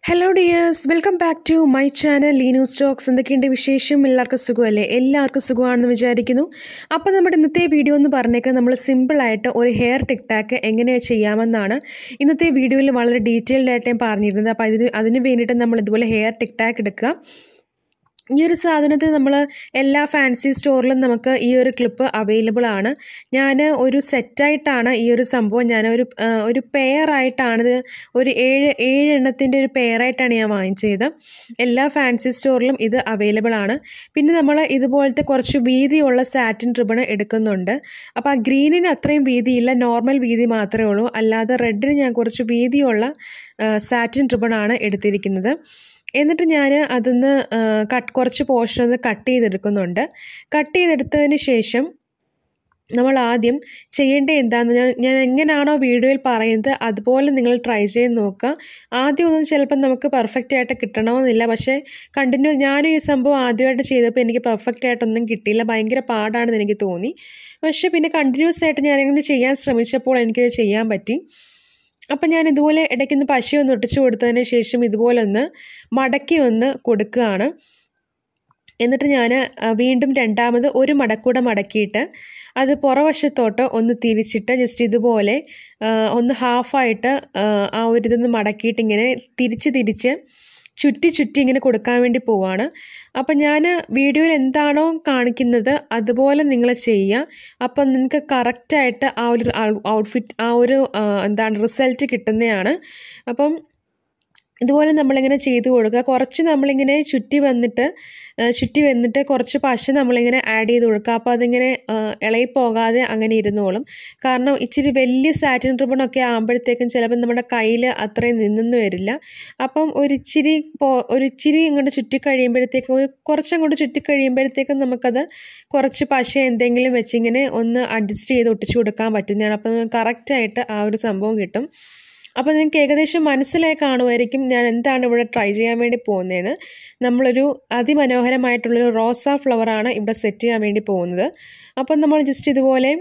hello dears welcome back to my channel Leenu സ്റ്റോക്സ് എന്തൊക്കെയുണ്ട് വിശേഷം എല്ലാവർക്കും സുഖമല്ലേ എല്ലാവർക്കും സുഖമാണെന്ന് വിചാരിക്കുന്നു അപ്പോൾ നമ്മുടെ ഇന്നത്തെ വീഡിയോ എന്ന് പറഞ്ഞേക്കാൻ നമ്മൾ സിമ്പിളായിട്ട് ഒരു ഹെയർ ടിക് ടാക്ക് എങ്ങനെ ചെയ്യാമെന്നാണ് ഇന്നത്തെ വീഡിയോയിൽ വളരെ ഡീറ്റെയിൽഡ് ആയിട്ട് ഞാൻ പറഞ്ഞിരുന്നത് അപ്പോൾ അതിന് അതിന് വേണ്ടിയിട്ട് നമ്മൾ ഇതുപോലെ ഹെയർ ടിക് ടാക്ക് എടുക്കുക ഈ ഒരു സാധനത്തിന് നമ്മൾ എല്ലാ ഫാൻസി സ്റ്റോറിലും നമുക്ക് ഈ ഒരു ക്ലിപ്പ് അവൈലബിൾ ആണ് ഞാൻ ഒരു സെറ്റായിട്ടാണ് ഈ ഒരു സംഭവം ഞാൻ ഒരു ആ, ഒരു പെയറായിട്ടാണിത് ഒരു ഏഴ് ഏഴ് എണ്ണത്തിൻ്റെ ഒരു പെയറായിട്ടാണ് ഞാൻ വാങ്ങിച്ചത് എല്ലാ ഫാൻസി സ്റ്റോറിലും ഇത് അവൈലബിൾ ആണ് പിന്നെ നമ്മൾ ഇതുപോലത്തെ കുറച്ച് വീതിയുള്ള സാറ്റിൻ റിബൺ എടുക്കുന്നുണ്ട് അപ്പോൾ ആ ഗ്രീനിന് അത്രയും വീതിയില്ല നോർമൽ വീതി മാത്രമേ ഉള്ളൂ അല്ലാതെ റെഡിന് ഞാൻ കുറച്ച് വീതിയുള്ള സാറ്റിൻ റിബണാണ് എടുത്തിരിക്കുന്നത് എന്നിട്ട് ഞാൻ അതിന്ന് കട്ട് കുറച്ച് പോർഷൻ ഒന്ന് കട്ട് ചെയ്തെടുക്കുന്നുണ്ട് കട്ട് ചെയ്തെടുത്തതിന് ശേഷം നമ്മൾ ആദ്യം ചെയ്യേണ്ടത് എന്താണെന്ന് ഞാൻ ഞാൻ എങ്ങനെയാണോ വീഡിയോയിൽ പറയുന്നത് അതുപോലെ നിങ്ങൾ ട്രൈ ചെയ്ത് നോക്കുക ആദ്യം ഒന്നും ചിലപ്പം നമുക്ക് പെർഫെക്റ്റ് ആയിട്ട് കിട്ടണമെന്നില്ല പക്ഷേ കണ്ടിന്യൂ ഞാനും ഈ സംഭവം ആദ്യമായിട്ട് ചെയ്തപ്പോൾ എനിക്ക് പെർഫെക്റ്റ് ആയിട്ടൊന്നും കിട്ടിയില്ല ഭയങ്കര പാടാണെന്ന് എനിക്ക് തോന്നി പക്ഷേ പിന്നെ കണ്ടിന്യൂസ് ആയിട്ട് ഞാനിങ്ങനെ ചെയ്യാൻ ശ്രമിച്ചപ്പോൾ എനിക്കത് ചെയ്യാൻ പറ്റി അപ്പം ഞാൻ ഇതുപോലെ ഇടയ്ക്കൊന്ന് പശ ഒന്ന് ഒട്ടിച്ചു കൊടുത്തതിന് ശേഷം ഇതുപോലെ ഒന്ന് മടക്കി ഒന്ന് കൊടുക്കുകയാണ് എന്നിട്ട് ഞാൻ വീണ്ടും രണ്ടാമത് ഒരു മടക്കൂടെ മടക്കിയിട്ട് അത് പുറവശത്തോട്ട് ഒന്ന് തിരിച്ചിട്ട് ജസ്റ്റ് ഇതുപോലെ ആ, ഒന്ന് ഹാഫായിട്ട് ആ ഒരു ഇതൊന്ന് മടക്കിയിട്ട് ഇങ്ങനെ തിരിച്ച് തിരിച്ച് ചുറ്റി ചുറ്റി ഇങ്ങനെ കൊടുക്കാൻ വേണ്ടി പോവാണ് അപ്പം ഞാൻ വീഡിയോയിൽ എന്താണോ കാണിക്കുന്നത് അതുപോലെ നിങ്ങൾ ചെയ്യുക അപ്പം നിങ്ങൾക്ക് കറക്റ്റായിട്ട് ആ ഒരു ഔട്ട്ഫിറ്റ് ആ ഒരു ആ, എന്താണ് റിസൾട്ട് കിട്ടുന്നതാണ് അപ്പം ഇതുപോലെ നമ്മളിങ്ങനെ ചെയ്ത് കൊടുക്കുക കുറച്ച് നമ്മളിങ്ങനെ ചുറ്റി വന്നിട്ട് ആ, ചുറ്റി വന്നിട്ട് കുറച്ച് പശ നമ്മളിങ്ങനെ ആഡ് ചെയ്ത് കൊടുക്കുക അപ്പോൾ അതിങ്ങനെ ആ, ഇളകി പോകാതെ അങ്ങനെ ഇരുന്നോളും കാരണം ഇച്ചിരി വലിയ സാറ്റിൻ റിബണൊക്കെ ആകുമ്പോഴത്തേക്കും ചിലപ്പോൾ നമ്മുടെ കയ്യിൽ അത്രയും നിന്നെന്ന് വരില്ല അപ്പം ഒരിച്ചിരി പോ ഒരിച്ചിരി ഇങ്ങോട്ട് ചുറ്റി കഴിയുമ്പോഴത്തേക്കും ഒരു കുറച്ചങ്ങോട്ട് ചുറ്റി കഴിയുമ്പോഴത്തേക്കും നമുക്കത് കുറച്ച് പശ എന്തെങ്കിലും വെച്ചിങ്ങനെ ഒന്ന് അഡ്ജസ്റ്റ് ചെയ്ത് ഒട്ടിച്ചു കൊടുക്കാൻ പറ്റുന്നതാണ് അപ്പം കറക്റ്റായിട്ട് ആ ഒരു സംഭവം കിട്ടും അപ്പോൾ നിങ്ങൾക്ക് ഏകദേശം മനസ്സിലായി കാണുമായിരിക്കും ഞാൻ എന്താണ് ഇവിടെ ട്രൈ ചെയ്യാൻ വേണ്ടി പോകുന്നതെന്ന് നമ്മളൊരു അതിമനോഹരമായിട്ടുള്ളൊരു റോസാ ഫ്ലവറാണ് ഇവിടെ സെറ്റ് ചെയ്യാൻ വേണ്ടി പോകുന്നത് അപ്പം നമ്മൾ ജസ്റ്റ് ഇതുപോലെ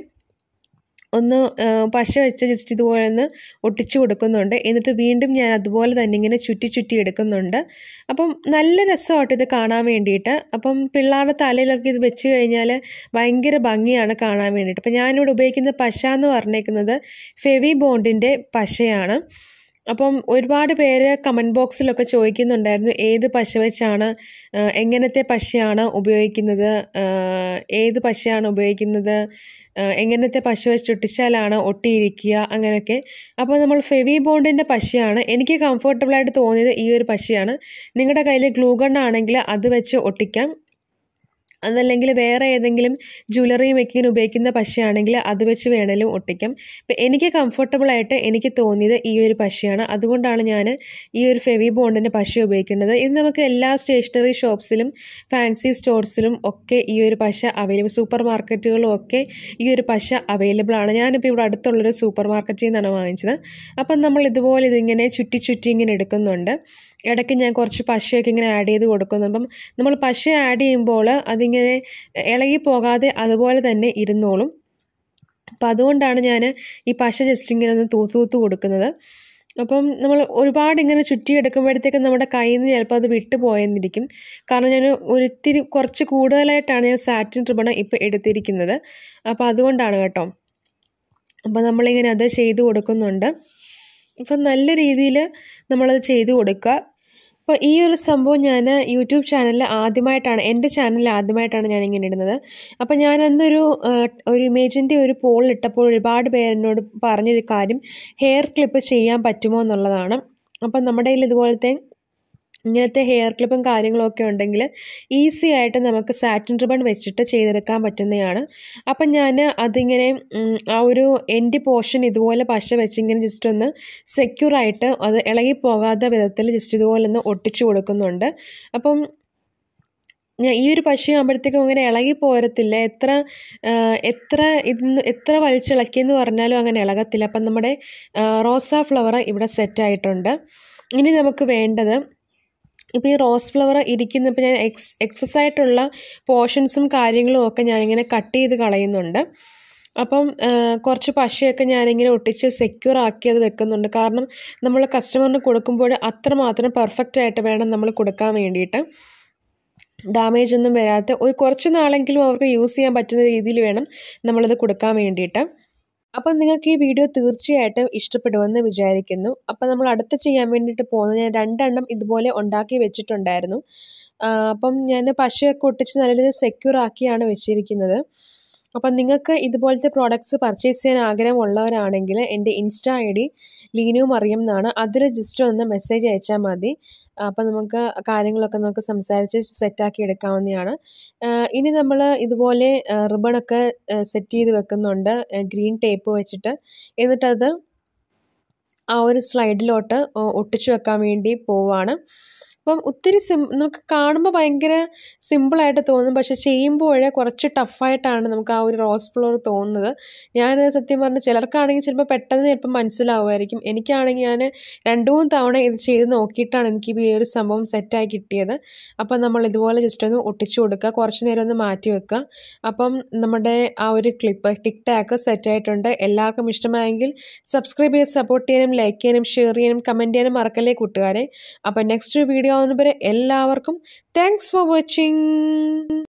ഒന്ന് ആ, പശ വെച്ച് ജസ്റ്റ് ഇതുപോലെ ഒന്ന് ഒട്ടിച്ചു കൊടുക്കുന്നുണ്ട് എന്നിട്ട് വീണ്ടും ഞാൻ അതുപോലെ തന്നെ ഇങ്ങനെ ചുറ്റി ചുറ്റി എടുക്കുന്നുണ്ട് അപ്പം നല്ല രസമായിട്ട് ഇത് കാണാൻ വേണ്ടിയിട്ട് അപ്പം പിള്ളേരുടെ തലയിലൊക്കെ ഇത് വെച്ച് കഴിഞ്ഞാൽ ഭയങ്കര ഭംഗിയാണ് കാണാൻ വേണ്ടിയിട്ട് അപ്പം ഞാനിവിടെ ഉപയോഗിക്കുന്ന പശ എന്ന് പറഞ്ഞേക്കുന്നത് ഫെവി ബോണ്ടിൻ്റെ പശയാണ് അപ്പം ഒരുപാട് പേര് കമൻറ്റ് ബോക്സിലൊക്കെ ചോദിക്കുന്നുണ്ടായിരുന്നു ഏത് പശ വെച്ചാണ് ആ, എങ്ങനത്തെ പശയാണ് ഉപയോഗിക്കുന്നത് ആ, ഏത് പശയാണ് ഉപയോഗിക്കുന്നത് ആ, എങ്ങനത്തെ പശ വെച്ചൊട്ടിച്ചാലാണ് ഒട്ടിയിരിക്കുക അങ്ങനെയൊക്കെ അപ്പോൾ നമ്മൾ ഫെവി ബോണ്ടിൻ്റെ പശയാണ് എനിക്ക് കംഫർട്ടബിളായിട്ട് തോന്നിയത് ഈ ഒരു പശയാണ് നിങ്ങളുടെ കയ്യിൽ ഗ്ലൂഗൺ ആണെങ്കിൽ അത് വെച്ച് ഒട്ടിക്കാം അതല്ലെങ്കിൽ വേറെ ഏതെങ്കിലും ജ്വല്ലറി മേക്കിങ്ങിന് ഉപയോഗിക്കുന്ന പശയാണെങ്കിൽ അത് വെച്ച് വേണേലും ഒട്ടിക്കാം ഇപ്പം എനിക്ക് കംഫർട്ടബിളായിട്ട് എനിക്ക് തോന്നിയത് ഈ ഒരു പശയാണ് അതുകൊണ്ടാണ് ഞാൻ ഈ ഒരു ഫെവി ബോണ്ടിൻ്റെ പശ ഉപയോഗിക്കുന്നത് ഇത് നമുക്ക് എല്ലാ സ്റ്റേഷനറി ഷോപ്സിലും ഫാൻസി സ്റ്റോർസിലും ഒക്കെ ഈ ഒരു പശ അവൈലബിൾ സൂപ്പർ മാർക്കറ്റുകളിലും ഒക്കെ ഈ ഒരു പശ അവൈലബിൾ ആണ് ഞാനിപ്പോൾ ഇവിടെ അടുത്തുള്ളൊരു സൂപ്പർ മാർക്കറ്റിൽ നിന്നാണ് വാങ്ങിച്ചത് അപ്പം നമ്മൾ ഇതുപോലെ ഇതിങ്ങനെ ചുറ്റി ചുറ്റി ഇങ്ങനെ എടുക്കുന്നുണ്ട് ഇടയ്ക്ക് ഞാൻ കുറച്ച് പശയൊക്കെ ഇങ്ങനെ ആഡ് ചെയ്ത് കൊടുക്കുന്നു അപ്പം നമ്മൾ പശ ആഡ് ചെയ്യുമ്പോൾ അതിങ്ങനെ ഇളകി പോകാതെ അതുപോലെ തന്നെ ഇരുന്നോളും അപ്പം അതുകൊണ്ടാണ് ഞാൻ ഈ പശ ജസ്റ്റ് ഇങ്ങനെ ഒന്ന് തൂത്ത് തൂത്ത് കൊടുക്കുന്നത് അപ്പം നമ്മൾ ഒരുപാട് ഇങ്ങനെ ചുറ്റിയെടുക്കുമ്പോഴത്തേക്കും നമ്മുടെ കയ്യിൽ നിന്ന് ചിലപ്പോൾ അത് വിട്ടു പോയെന്നിരിക്കും കാരണം ഞാൻ ഒരിത്തിരി കുറച്ച് കൂടുതലായിട്ടാണ് ഞാൻ സാറ്റിൻ റിബൺ ഇപ്പോൾ എടുത്തിരിക്കുന്നത് അപ്പോൾ അതുകൊണ്ടാണ് കേട്ടോ അപ്പോൾ നമ്മളിങ്ങനെ അത് ചെയ്ത് കൊടുക്കുന്നുണ്ട് അപ്പം നല്ല രീതിയിൽ നമ്മളത് ചെയ്ത് കൊടുക്കുക അപ്പോൾ ഈ ഒരു സംഭവം ഞാൻ യൂട്യൂബ് ചാനലിൽ ആദ്യമായിട്ടാണ് എൻ്റെ ചാനലിൽ ആദ്യമായിട്ടാണ് ഞാൻ ഇങ്ങനെ ഇടുന്നത് അപ്പോൾ ഞാൻ അന്നൊരു ആ, ഒരു ഇമേജിൻ്റെ ഒരു പോൾ ഇട്ടപ്പോൾ ഒരുപാട് പേരെന്നോട് പറഞ്ഞൊരു കാര്യം ഹെയർ ക്ലിപ്പ് ചെയ്യാൻ പറ്റുമോ എന്നുള്ളതാണ് അപ്പം നമ്മുടെ കയ്യിൽ ഇതുപോലത്തെ ഇങ്ങനത്തെ ഹെയർ ക്ലിപ്പും കാര്യങ്ങളൊക്കെ ഉണ്ടെങ്കിൽ ഈസി ആയിട്ട് നമുക്ക് സാറ്റിൻ റിബൺ വെച്ചിട്ട് ചെയ്തെടുക്കാൻ പറ്റുന്നതാണ് അപ്പം ഞാൻ അതിങ്ങനെ ഉം, ആ ഒരു എൻ്റെ പോർഷൻ ഇതുപോലെ പശ വെച്ച് ഇങ്ങനെ ജസ്റ്റ് ഒന്ന് സെക്യൂർ ആയിട്ട് അത് ഇളകി പോകാത്ത വിധത്തിൽ ജസ്റ്റ് ഇതുപോലെ ഒന്ന് ഒട്ടിച്ചു കൊടുക്കുന്നുണ്ട് അപ്പം ഞാൻ ഈ ഒരു പശയാകുമ്പോഴത്തേക്കും അങ്ങനെ ഇളകി പോരത്തില്ല എത്ര ആ, എത്ര ഇന്ന് എത്ര വലിച്ചിളക്കിയെന്ന് പറഞ്ഞാലും അങ്ങനെ ഇളകത്തില്ല അപ്പം നമ്മുടെ ആ, റോസാ ഫ്ലവർ ഇവിടെ സെറ്റായിട്ടുണ്ട് ഇനി നമുക്ക് വേണ്ടത് ഇപ്പോൾ ഈ റോസ് ഫ്ലവർ ഇരിക്കുന്നപ്പോൾ ഞാൻ എക്സ് എക്സസ് ആയിട്ടുള്ള പോർഷൻസും കാര്യങ്ങളും ഒക്കെ ഞാനിങ്ങനെ കട്ട് ചെയ്ത് കളയുന്നുണ്ട് അപ്പം ആ, കുറച്ച് പശയൊക്കെ ഞാനിങ്ങനെ ഒട്ടിച്ച് സെക്യൂർ ആക്കി അത് വെക്കുന്നുണ്ട് കാരണം നമ്മൾ കസ്റ്റമറിന് കൊടുക്കുമ്പോൾ അത്രമാത്രം പെർഫെക്റ്റ് ആയിട്ട് വേണം നമ്മൾ കൊടുക്കാൻ വേണ്ടിയിട്ട് ഡാമേജ് ഒന്നും വരാത്ത ഒരു കുറച്ച് നാളെങ്കിലും അവർക്ക് യൂസ് ചെയ്യാൻ പറ്റുന്ന രീതിയിൽ വേണം നമ്മളത് കൊടുക്കാൻ വേണ്ടിയിട്ട് അപ്പം നിങ്ങൾക്ക് ഈ വീഡിയോ തീർച്ചയായിട്ടും ഇഷ്ടപ്പെടുമെന്ന് വിചാരിക്കുന്നു അപ്പം നമ്മൾ അടുത്ത് ചെയ്യാൻ വേണ്ടിയിട്ട് പോകുന്നത് ഞാൻ രണ്ടെണ്ണം ഇതുപോലെ ഉണ്ടാക്കി വെച്ചിട്ടുണ്ടായിരുന്നു ആ, അപ്പം ഞാൻ പശയൊക്കെ ഒട്ടിച്ച് നല്ല രീതിയിൽ സെക്യൂർ ആക്കിയാണ് വെച്ചിരിക്കുന്നത് അപ്പം നിങ്ങൾക്ക് ഇതുപോലത്തെ പ്രോഡക്റ്റ്സ് പർച്ചേസ് ചെയ്യാൻ ആഗ്രഹമുള്ളവരാണെങ്കിൽ എൻ്റെ insta I D Leenu Mariyam എന്നാണ് അതിൽ ജസ്റ്റ് ഒന്ന് മെസ്സേജ് അയച്ചാൽ മതി അപ്പം നമുക്ക് കാര്യങ്ങളൊക്കെ നമുക്ക് സംസാരിച്ച് സെറ്റാക്കി എടുക്കാവുന്നതാണ് ആ, ഇനി നമ്മൾ ഇതുപോലെ റിബണൊക്കെ സെറ്റ് ചെയ്ത് വെക്കുന്നുണ്ട് ഗ്രീൻ ടേപ്പ് വെച്ചിട്ട് എന്നിട്ടത് ആ ഒരു സ്ലൈഡിലോട്ട് ഒട്ടിച്ചു വെക്കാൻ വേണ്ടി പോവാണ് അപ്പം ഒത്തിരി സിം നമുക്ക് കാണുമ്പോൾ ഭയങ്കര സിമ്പിളായിട്ട് തോന്നും പക്ഷെ ചെയ്യുമ്പോൾ കുറച്ച് ടഫായിട്ടാണ് നമുക്ക് ആ ഒരു റോസ് ഫ്ലോർ തോന്നുന്നത് ഞാൻ സത്യം പറഞ്ഞാൽ ചിലർക്കാണെങ്കിൽ ചിലപ്പോൾ പെട്ടെന്ന് ചിലപ്പോൾ മനസ്സിലാവുമായിരിക്കും എനിക്കാണെങ്കിൽ ഞാൻ രണ്ട് മൂന്ന് തവണ ഇത് ചെയ്ത് നോക്കിയിട്ടാണ് എനിക്ക് ഈ ഒരു സംഭവം സെറ്റായി കിട്ടിയത് അപ്പം നമ്മൾ ഇതുപോലെ ജസ്റ്റ് ഒന്ന് ഒട്ടിച്ചു കൊടുക്കുക കുറച്ച് നേരം ഒന്ന് മാറ്റി വെക്കുക അപ്പം നമ്മുടെ ആ ഒരു ക്ലിപ്പ് ടിക് ടാക്ക് സെറ്റായിട്ടുണ്ട് എല്ലാവർക്കും ഇഷ്ടമായെങ്കിൽ സബ്സ്ക്രൈബ് ചെയ്ത് സപ്പോർട്ട് ചെയ്യാനും ലൈക്ക് ചെയ്യാനും ഷെയർ ചെയ്യാനും കമൻറ്റ് ചെയ്യാനും മറക്കല്ലേ കൂട്ടുകാരെ അപ്പം നെക്സ്റ്റ് വീഡിയോ ആവുന്നവരെ എല്ലാവർക്കും താങ്ക്സ് ഫോർ വാച്ചിങ്